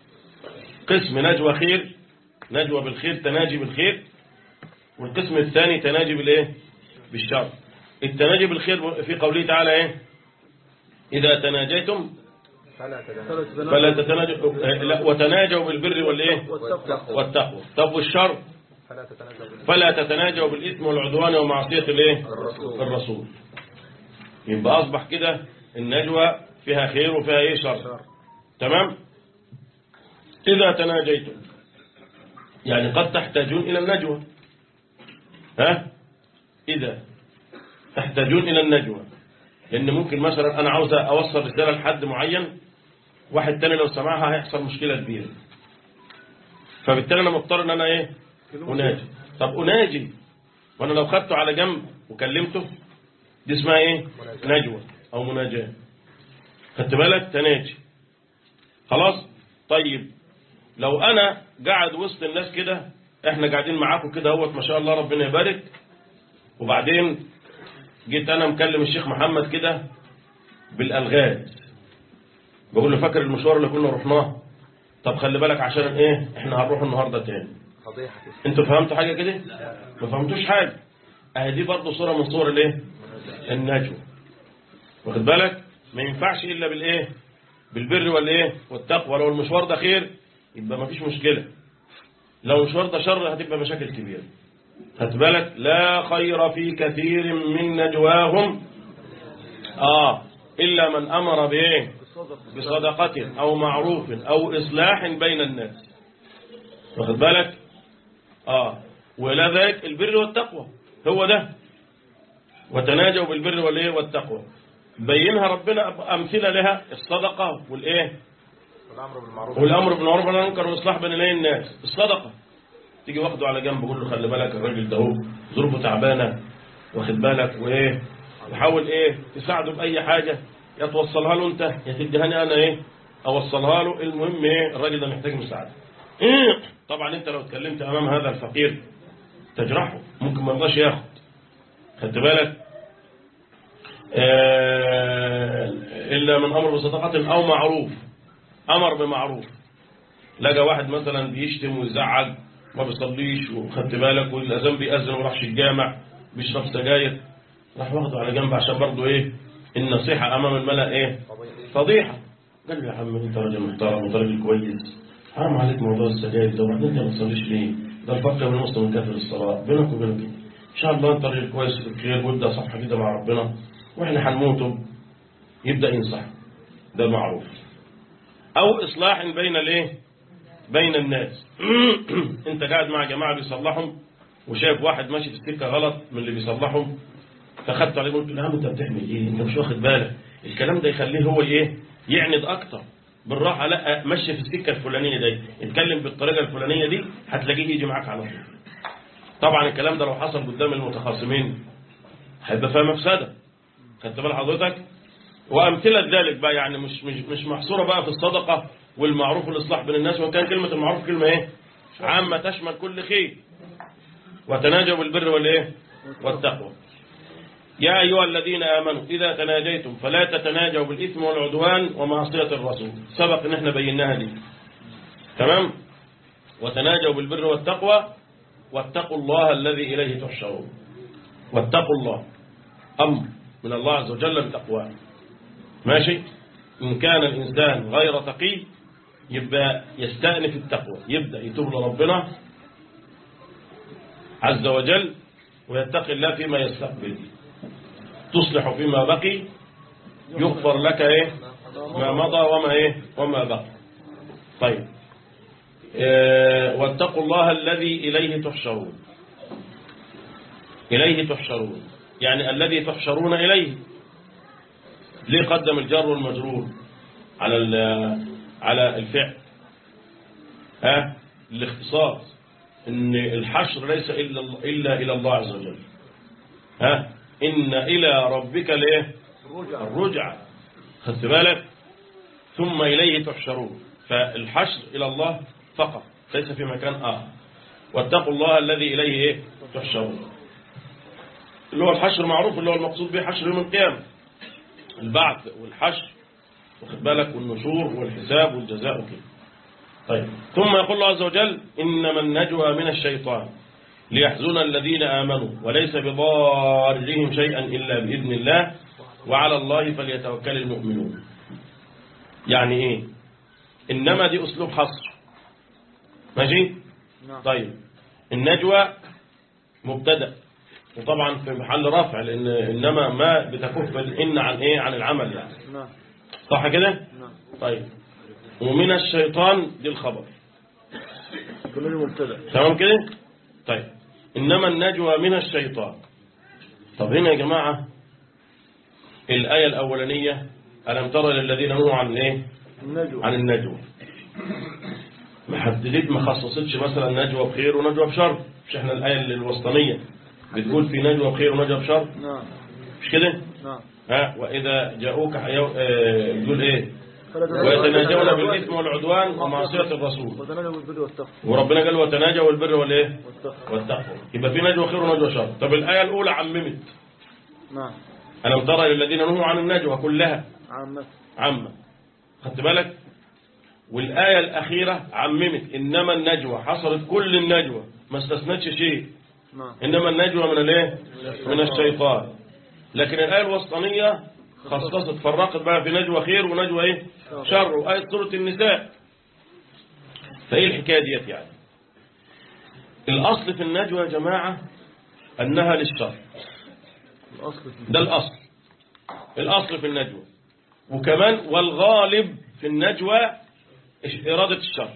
قسم نجوى خير نجوى بالخير تناجي بالخير والقسم الثاني تناجي بالايه بالشر التناجي بالخير في قوله تعالى ايه اذا تناجيتم فلا تدعوا فلا تتناجوا آه، لا وتناجوا بالبر والايه والتقوى والتقوى طب والشر فلا تتنازلوا بالله فلا تتناجوا بالاثم والعدوان ومعصيه الايه الرسول. الرسول يبقى اصبح كده النجوى فيها خير وفيها ايه شر تمام إذا تناجيتم يعني قد تحتاجون إلى النجوى ها إذا تحتاجون إلى النجوى لأن ممكن مثلا أنا عاوز أوصل رسالة لحد معين واحد تاني لو سمعها هيحصل مشكلة كبيرة فبالتالي أنا مضطر إن أنا إيه أناجي طب أناجي وأنا لو خدته على جنب وكلمته دي اسمها إيه نجوى أو مناجاة خدت بالك تناجي خلاص طيب لو انا قاعد وسط الناس كده احنا قاعدين معاكم كده اهوت ما شاء الله ربنا يبارك وبعدين جيت انا مكلم الشيخ محمد كده بالالغاز بقول له فاكر المشوار اللي كنا رحناه طب خلي بالك عشان ايه احنا هنروح النهارده تاني فضيحة كده انتوا فهمتوا حاجه كده ما فهمتوش حاجه اهي دي برضه صوره من صور الايه النجوى واخد بالك ما ينفعش الا بالايه بالبر والايه والتقوى لو المشوار ده خير يبقى ما فيش مشكله لو المشوار ده شر هتبقى مشاكل كبيره خد بالك لا خير في كثير من نجواهم اه الا من امر بايه بصدقه او معروف او اصلاح بين الناس واخد بالك اه ولا ذلك البر والتقوى هو ده وتناجوا بالبر والايه والتقوى بينها ربنا امثله لها الصدقه والايه والامر بالمعروف والامر بالمعروف والنهي عن المنكر واصلاح بين الايه الناس الصدقه تيجي واخده على جنب قول له خلي بالك الراجل ده هو ظروفه تعبانه واخد بالك وايه وحاول ايه تساعده باي حاجه يا توصلها له انت يا تديهاني انا ايه اوصلها له المهم ايه الراجل ده محتاج مساعده طبعا انت لو اتكلمت امام هذا الفقير تجرحه ممكن ما يرضاش ياخد خدت بالك آه، الا من امر بصدقه او معروف امر بمعروف لقى واحد مثلا بيشتم ويزعج ما بيصليش وخدت بالك والاذان بيأذن وما راحش الجامع بيشرب سجاير راح واخده على جنب عشان برضه ايه النصيحه امام الملأ ايه فضيحه قال له يا عم انت راجل محترم وانت راجل كويس حرام عليك موضوع السجاير ده وبعدين انت ما تصليش ليه؟ ده الفرق بين المسلم والكافر الصلاه بينك وبينه كده ان شاء الله انت راجل كويس في الخير وابدا صفحه كده مع ربنا واحنا هنموته يبدا ينصح ده معروف او اصلاح بين الايه؟ بين الناس انت قاعد مع جماعه بيصلحهم وشايف واحد ماشي في السكه غلط من اللي بيصلحهم فخدت عليه قلت له يا عم انت بتعمل ايه انت مش واخد بالك الكلام ده يخليه هو ايه يعند اكتر بالراحه لا مشي في السكه الفلانيه دي اتكلم بالطريقه الفلانيه دي هتلاقيه يجي معاك على طول طبعا الكلام ده لو حصل قدام المتخاصمين هيبقى فيها مفسده خدت بال حضرتك وامثله ذلك بقى يعني مش مش مش محصوره بقى في الصدقه والمعروف والاصلاح بين الناس وكان كلمه المعروف كلمه ايه عامه تشمل كل خير وتناجوا بالبر والايه والتقوى يا أيها الذين آمنوا إذا تناجيتم فلا تتناجوا بالإثم والعدوان ومعصية الرسول سبق إن احنا بيناها دي تمام وتناجوا بالبر والتقوى واتقوا الله الذي إليه تحشرون واتقوا الله أمر من الله عز وجل بتقواه ماشي إن كان الإنسان غير تقي يبقى يستأنف التقوى يبدأ يتوب لربنا عز وجل ويتقي الله فيما يستقبل تصلح فيما بقي يغفر لك ايه ما مضى وما ايه وما بقي طيب إيه واتقوا الله الذي إليه تحشرون إليه تحشرون يعني الذي تحشرون إليه ليه قدم الجر والمجرور على على الفعل ها الاختصاص ان الحشر ليس الا الا الى الله عز وجل ها ان الى ربك الايه الرجع خدت بالك ثم اليه تحشرون فالحشر الى الله فقط ليس في مكان اخر واتقوا الله الذي اليه ايه تحشرون اللي هو الحشر معروف اللي هو المقصود به حشر يوم القيامه البعث والحشر واخد بالك والنشور والحساب والجزاء وكده طيب ثم يقول الله عز وجل إنما النجوى من الشيطان ليحزن الذين آمنوا وليس بضارهم شيئا إلا بإذن الله وعلى الله فليتوكل المؤمنون يعني إيه إنما دي أسلوب حصر ماشي طيب النجوى مبتدأ وطبعا في محل رفع لأن إنما ما بتكف الإن عن إيه عن العمل يعني نعم صح كده نعم طيب ومن الشيطان دي الخبر كله مبتدا تمام كده طيب إنما النجوى من الشيطان طب هنا يا جماعة الآية الأولانية ألم ترى للذين نهوا عن إيه النجوى عن النجوى ما حددت ما خصصتش مثلا نجوى بخير ونجوى بشر مش احنا الآية الوسطانية بتقول في نجوى بخير ونجوى بشر نعم مش كده نعم ها وإذا جاءوك حيو... آه، يقول إيه فلا ويتناجون بالإثم والعدوان ومعصية الرسول وتناجوا بالبر والتقوى وربنا قال وتناجوا بالبر والإيه والتقوى والتقوى يبقى في نجوى خير ونجوى شر طب الآية الأولى عممت نعم ألم ترى للذين نهوا عن النجوى كلها عامة عامة خدت بالك والآية الأخيرة عممت إنما النجوى حصلت كل النجوى ما استثنتش شيء نعم إنما النجوى من الايه من الشيطان لكن الآية الوسطانية خصصت فرقت بقى في نجوى خير ونجوى ايه شر وآية سورة النساء فايه الحكاية ديت يعني الأصل في النجوى يا جماعة أنها للشر الأصل في ده الأصل الأصل في النجوى وكمان والغالب في النجوى إش- إرادة الشر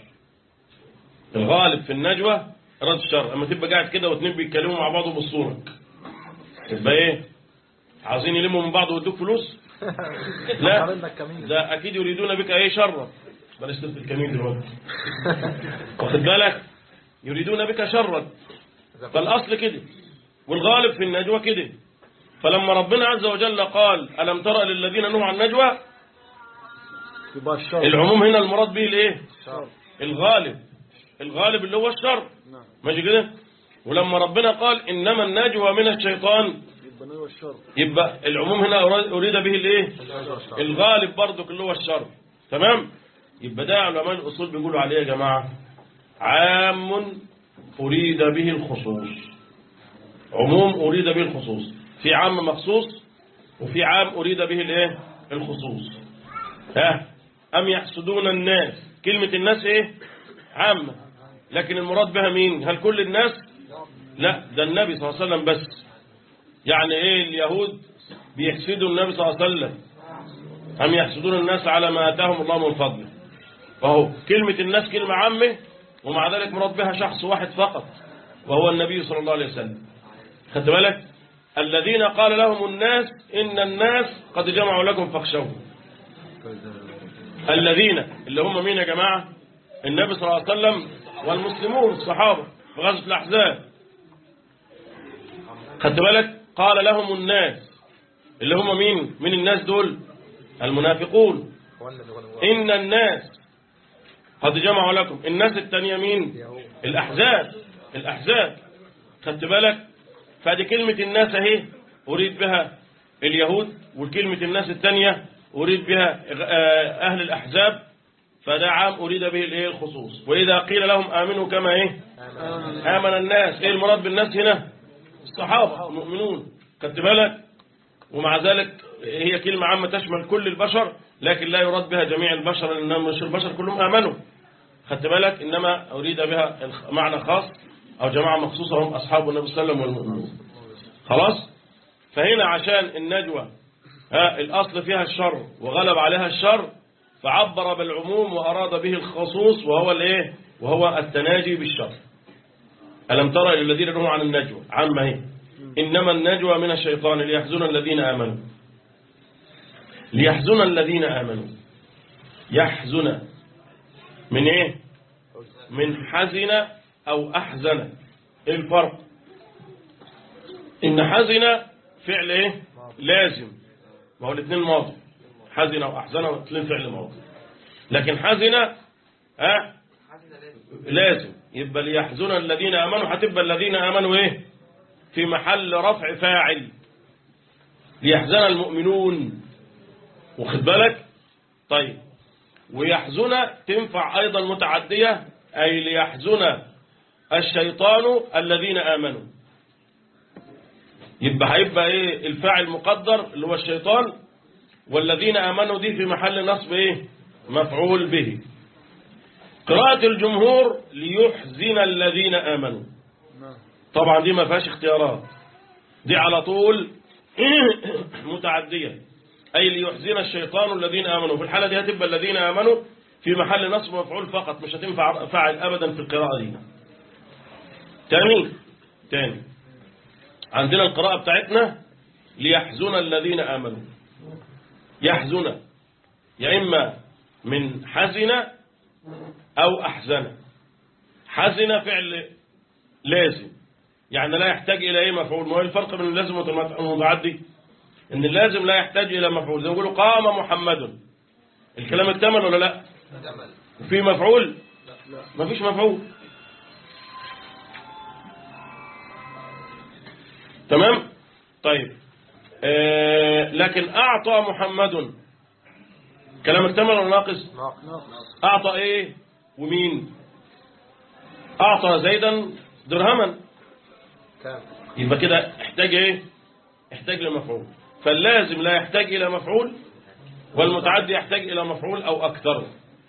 الغالب في النجوى إرادة الشر أما تبقى قاعد كده واتنين بيتكلموا مع بعض وبصورك تبقى إيه عاوزين يلموا من بعض ويدوك فلوس لا عملنا الكمين ده أكيد يريدون بك أي شر بلاش تلت الكمين دلوقتي واخد بالك يريدون بك شرا فالأصل كده والغالب في النجوى كده فلما ربنا عز وجل قال ألم ترى للذين نهوا عن النجوى يبقى الشر العموم هنا المراد به الايه شر الغالب الغالب اللي هو الشر نعم ماشي كده ولما ربنا قال إنما النجوى من الشيطان يبقى نوى الشر يبقى العموم هنا أراد- أريد به الايه الشر الغالب برضك اللي هو الشر تمام يبقى ده علماء الأصول بيقولوا عليه يا جماعة عام أريد به الخصوص عموم أريد به الخصوص في عام مخصوص وفي عام أريد به الايه الخصوص ها أم يحسدون الناس كلمة الناس ايه عامة لكن المراد بها مين هل كل الناس لا ده النبي صلى الله عليه وسلم بس يعني ايه اليهود بيحسدوا النبي صلى الله عليه وسلم أم يحسدون الناس على ما آتاهم الله من فضله وهو كلمة الناس كلمة عامة ومع ذلك مراد بها شخص واحد فقط وهو النبي صلى الله عليه وسلم خدت بالك الذين قال لهم الناس إن الناس قد جمعوا لكم فاخشوهم الذين اللي هم مين يا جماعة النبي صلى الله عليه وسلم والمسلمون الصحابة في غزوة الأحزاب خدت بالك قال لهم الناس اللي هم مين من الناس دول المنافقون وانا اللي هو إن الناس قد جمعوا لكم الناس التانية مين يهود الأحزاب الأحزاب خدت بالك فدي كلمة الناس اهي أريد بها اليهود والكلمة الناس التانية أريد بها آه، أهل الأحزاب فده عام أريد به الايه الخصوص وإذا قيل لهم آمنوا كما إيه آمن الناس إيه المراد بالناس هنا الصحابة المؤمنون خدت بالك ومع ذلك هي كلمة عامة تشمل كل البشر لكن لا يراد بها جميع البشر لأن مش البشر كلهم آمنوا خدت بالك إنما أريد بها الخ- معنى خاص أو جماعة مخصوصة هم أصحاب النبي صلى الله عليه وسلم والمؤمنون خلاص فهنا عشان النجوى ها الأصل فيها الشر وغلب عليها الشر فعبر بالعموم وأراد به الخصوص وهو الايه وهو التناجي بالشر ألم ترى إلى الذين نهوا عن النجوى عامة هي إنما النجوى من الشيطان ليحزن الذين آمنوا ليحزن الذين آمنوا يحزن من إيه من حزن أو أحزن إيه الفرق إن حزن فعل إيه لازم ما هو الاثنين ماضي حزن أو أحزن الاثنين فعل ماضي لكن حزن ها لازم يبقى ليحزن الذين آمنوا هتبقى الذين آمنوا إيه في محل رفع فاعل ليحزن المؤمنون واخد بالك طيب ويحزن تنفع أيضا متعدية أي ليحزن الشيطان الذين آمنوا يبقى هيبقى ايه الفاعل مقدر اللي هو الشيطان والذين آمنوا دي في محل نصب ايه مفعول به قراءة الجمهور ليحزن الذين آمنوا نعم طبعا دي ما فيهاش اختيارات دي على طول متعدية أي ليحزن الشيطان الذين آمنوا في الحالة دي هتبقى الذين آمنوا في محل نصب مفعول فقط مش هتنفع فاعل أبدا في القراءة دي تاني تاني عندنا القراءة بتاعتنا ليحزن الذين آمنوا يحزن يا إما من حزن أو أحزن حزن فعل لازم يعني لا يحتاج إلى أي مفعول ما هو الفرق بين اللازم والمتعدي إن اللازم لا يحتاج إلى مفعول زي ما يقولوا قام محمد الكلام اكتمل ولا لا في مفعول ما فيش مفعول تمام طيب آه لكن أعطى محمد كلام اكتمل ولا ناقص ناقص أعطى إيه ومين أعطى زيدا درهما كام يبقى كده احتاج ايه احتاج لمفعول فاللازم لا يحتاج الى مفعول والمتعدي يحتاج الى مفعول او اكثر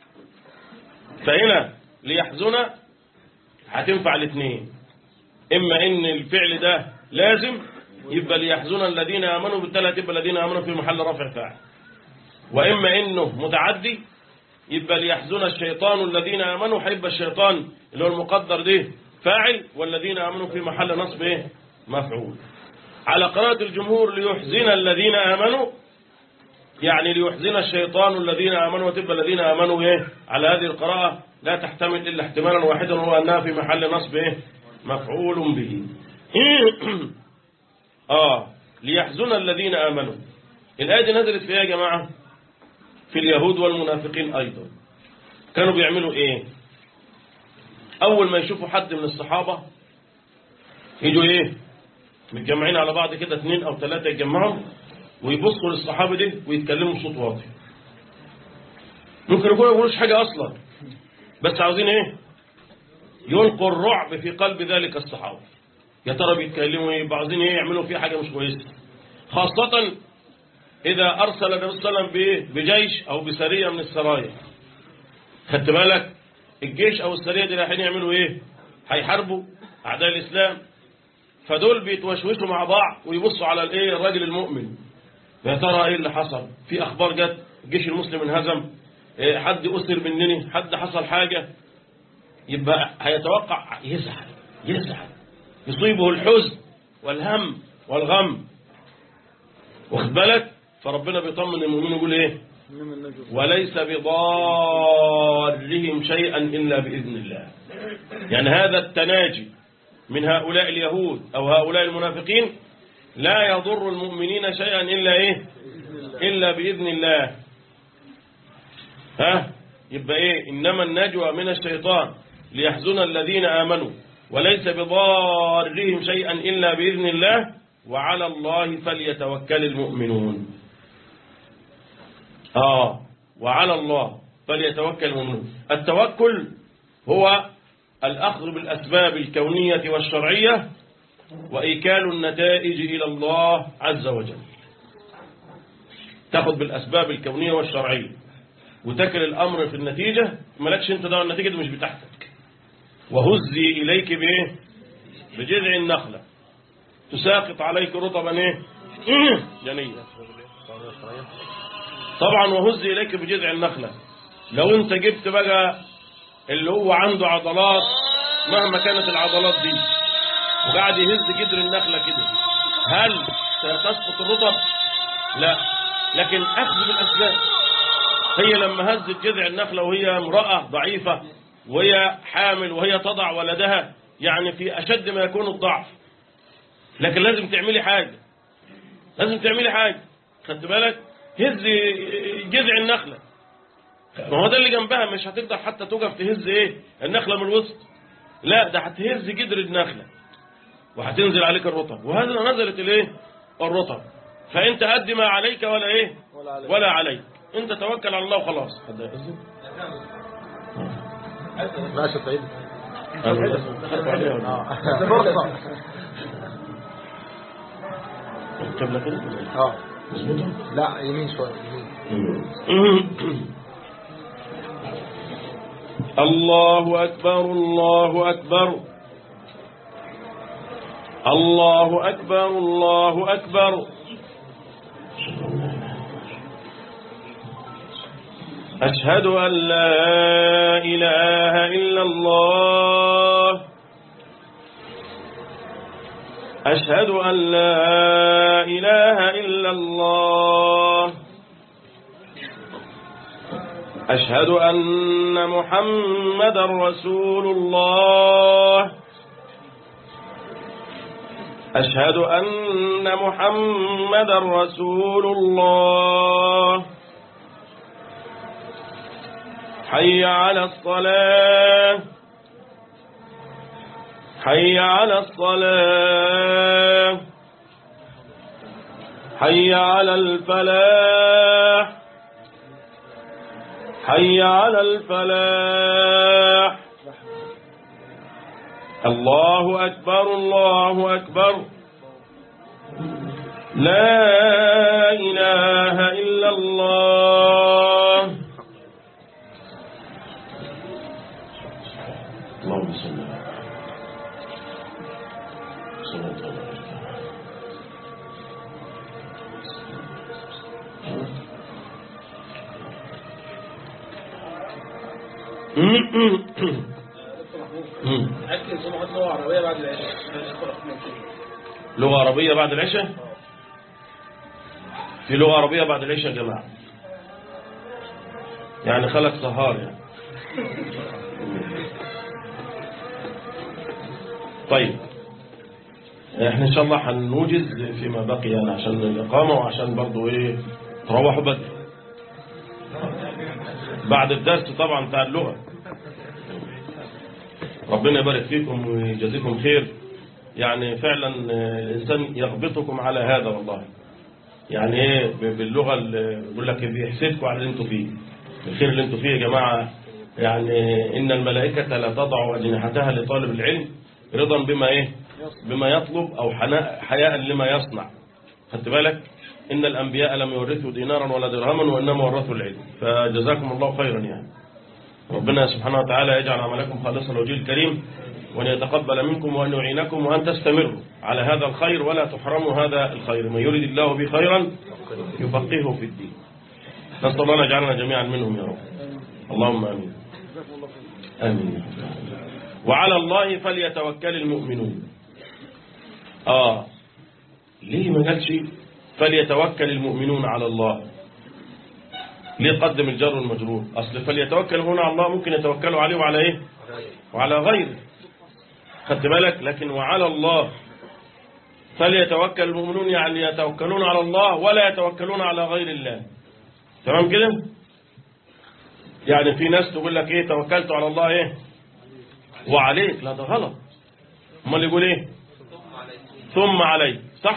فهنا ليحزن هتنفع الاثنين اما ان الفعل ده لازم يبقى ليحزن الذين امنوا بالتالي هتبقى الذين امنوا في محل رفع فاعل واما انه متعدي يبقى ليحزن الشيطان الذين امنوا هيبقى الشيطان اللي هو المقدر ده فاعل والذين امنوا في محل نصب ايه مفعول على قراءة الجمهور ليحزن الذين امنوا يعني ليحزن الشيطان الذين امنوا وتبقى الذين امنوا ايه على هذه القراءة لا تحتمل الا احتمالا واحدا وهو انها في محل نصب ايه مفعول به اه ليحزن الذين آمنوا الآية دي نزلت في إيه يا جماعة في اليهود والمنافقين أيضا كانوا بيعملوا إيه أول ما يشوفوا حد من الصحابة يجوا إيه متجمعين على بعض كده اثنين أو ثلاثة يتجمعوا ويبصوا للصحابة دي ويتكلموا بصوت واطي ممكن يكونوا ما يقولوش حاجة أصلا بس عاوزين إيه يلقوا الرعب في قلب ذلك الصحابة يا ترى بيتكلموا ايه يبقى عاوزين ايه يعملوا فيه حاجة مش كويسة خاصة إذا أرسل النبي صلى الله عليه وسلم بإيه؟ بجيش أو بسرية من السرايا خدت بالك الجيش أو السرية دي رايحين يعملوا إيه هيحاربوا أعداء الإسلام فدول بيتوشوشوا مع بعض ويبصوا على الإيه الراجل المؤمن يا ترى إيه اللي حصل في أخبار جت الجيش المسلم انهزم إيه حد أسر منني حد حصل حاجة يبقى هيتوقع يزعل يزعل يصيبه الحزن والهم والغم واخد بالك فربنا بيطمن المؤمنين يقول ايه إنما النجوى وليس بضارهم شيئا إلا بإذن الله يعني هذا التناجي من هؤلاء اليهود أو هؤلاء المنافقين لا يضر المؤمنين شيئا إلا إيه إلا بإذن الله ها يبقى إيه إنما النجوى من الشيطان ليحزن الذين آمنوا وليس بضارهم شيئا إلا بإذن الله وعلى الله فليتوكل المؤمنون آه وعلى الله فليتوكل المؤمنون التوكل هو الأخذ بالأسباب الكونية والشرعية وإيكال النتائج إلى الله عز وجل تأخذ بالأسباب الكونية والشرعية وتكل الأمر في النتيجة مالكش انت ده النتيجة دي مش بتاعتك وهزي إليك بإيه بجذع النخلة تساقط عليك رطبا إيه جنية طبعا وهزي إليك بجذع النخلة لو انت جبت بقى اللي هو عنده عضلات مهما كانت العضلات دي وقاعد يهز جدر النخلة كده هل ستسقط الرطب لا لكن أخذ بالأسباب هي لما هزت جذع النخلة وهي امرأة ضعيفة وهي حامل وهي تضع ولدها يعني في أشد ما يكون الضعف لكن لازم تعملي حاجة لازم تعملي حاجة خدت بالك هز جذع النخلة ما هو ده اللي جنبها مش هتقدر حتى توقف تهز ايه النخلة من الوسط لا ده هتهز جدر النخلة وهتنزل عليك الرطب وهذا نزلت الايه الرطب فانت قد ما عليك ولا ايه ولا عليك. ولا عليك انت توكل على الله وخلاص حد يأذن؟ ماشي طيب خدت عليها ولا اه فرصة إيه؟ قبل كده اه مظبوطة؟ لا يمين شوية يمين الله أكبر الله أكبر الله أكبر الله أكبر أشهد أن لا إله إلا الله أشهد أن لا إله إلا الله أشهد أن محمد رسول الله أشهد أن محمد رسول الله حي على الصلاة حي على الصلاة حي على الفلاح حي على الفلاح الله أكبر الله أكبر لا إله إلا الله اللهم صل على صلى الله عليه وسلم أكل سمعت لغة عربية بعد العشاء لغة عربية بعد العشاء في لغة عربية بعد العشاء يا جماعة يعني خلق سهار يعني طيب احنا ان شاء الله هنوجز فيما بقي يعني عشان الاقامه وعشان برضو ايه تروحوا بدري بعد الدرس طبعا بتاع اللغه ربنا يبارك فيكم ويجازيكم خير يعني فعلا الانسان يغبطكم على هذا والله يعني ايه ب- باللغه اللي بيقول لك بيحسدكم على اللي انتوا فيه الخير اللي انتوا فيه يا جماعه يعني ان الملائكه لا تضع اجنحتها لطالب العلم رضا بما ايه بما يطلب او حناء حياء لما يصنع خدت بالك ان الانبياء لم يورثوا دينارا ولا درهما وانما ورثوا العلم فجزاكم الله خيرا يعني ربنا سبحانه وتعالى يجعل عملكم خالصا لوجه الكريم وأن يتقبل منكم وأن يعينكم وأن تستمروا على هذا الخير ولا تحرموا هذا الخير من يريد الله به خيرا يفقهه في الدين نسأل الله أن يجعلنا جميعا منهم يا رب اللهم آمين آمين وعلى الله فليتوكل المؤمنون آه ليه ما قالش فليتوكل المؤمنون على الله ليه قدم الجر والمجرور أصل فليتوكل هنا على الله ممكن يتوكلوا عليه وعلى إيه وعلى غيره خدت بالك لكن وعلى الله فليتوكل المؤمنون يعني يتوكلون على الله ولا يتوكلون على غير الله تمام كده يعني في ناس تقول لك ايه توكلت على الله ايه وعليك لا ده غلط امال يقول ايه ثم عليك صح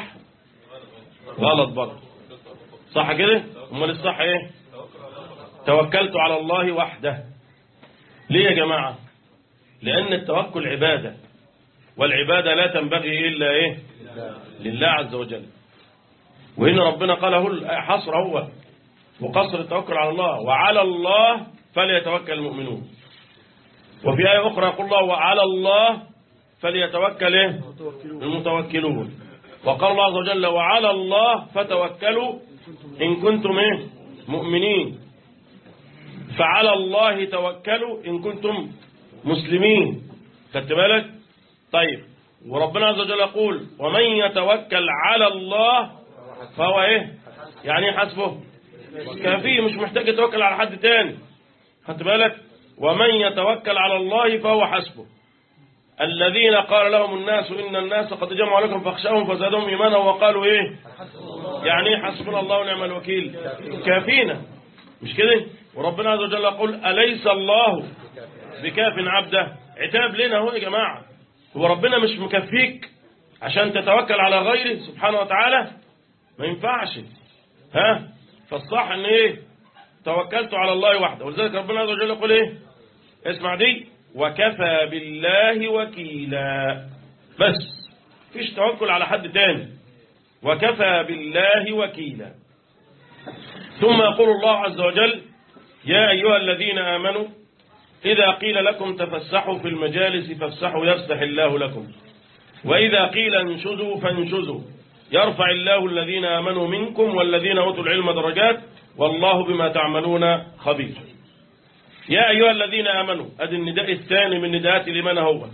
غلط برضه صح كده امال الصح ايه توكلت على الله وحده ليه يا جماعه لان التوكل عباده والعباده لا تنبغي الا ايه لله عز وجل وهنا ربنا قال هو حصر هو وقصر التوكل على الله وعلى الله فليتوكل المؤمنون وفي آية أخرى يقول الله وعلى الله فليتوكل إيه؟ المتوكلون وقال الله عز وجل وعلى الله فتوكلوا إن كنتم إيه؟ مؤمنين فعلى الله توكلوا إن كنتم مسلمين خدت بالك طيب وربنا عز وجل يقول ومن يتوكل على الله فهو ايه يعني ايه حسبه كافيه مش محتاج يتوكل على حد تاني خدت بالك ومن يتوكل على الله فهو حسبه الذين قال لهم الناس إن الناس قد جمعوا لكم فاخشاهم فزادهم إيمانا وقالوا إيه يعني إيه حسبنا الله ونعم الوكيل كافينا مش كده وربنا عز وجل يقول أليس الله بكاف عبده عتاب لنا هو يا جماعة هو ربنا مش مكفيك عشان تتوكل على غيره سبحانه وتعالى ما ينفعش ها فالصح ان ايه توكلت على الله وحده ولذلك ربنا عز وجل يقول ايه اسمع دي وكفى بالله وكيلا بس فيش توكل على حد تاني وكفى بالله وكيلا ثم يقول الله عز وجل يا أيها الذين آمنوا إذا قيل لكم تفسحوا في المجالس فافسحوا يفسح الله لكم وإذا قيل انشزوا فانشزوا يرفع الله الذين آمنوا منكم والذين أوتوا العلم درجات والله بما تعملون خبير يا أيها الذين آمنوا أدي النداء الثاني من نداءات الإيمان هو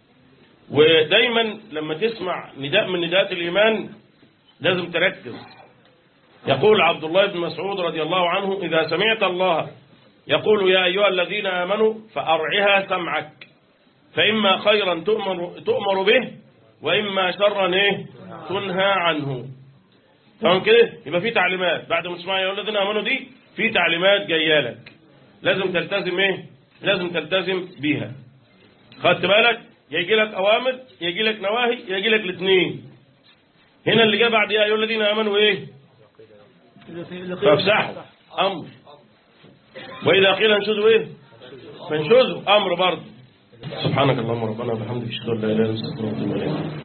ودايما لما تسمع نداء من نداءات الإيمان لازم تركز يقول عبد الله بن مسعود رضي الله عنه إذا سمعت الله يقول يا أيها الذين آمنوا فأرعها سمعك فإما خيرا تؤمر, تؤمر به وإما شرا إيه تنهى عنه تمام كده يبقى في تعليمات بعد ما تسمع يا أيها الذين آمنوا دي في تعليمات جايه لك لازم تلتزم إيه لازم تلتزم بيها خدت بالك يجي لك أوامر يجي لك نواهي يجي لك الاثنين هنا اللي جاء بعد يا أيها الذين آمنوا إيه فافسحوا أمر وإذا قيل انشزوا إيه فانشزوا أمر برضه سبحانك اللهم ربنا وبحمدك اشهد ان لا اله الا انت استغفرك واتوب اليك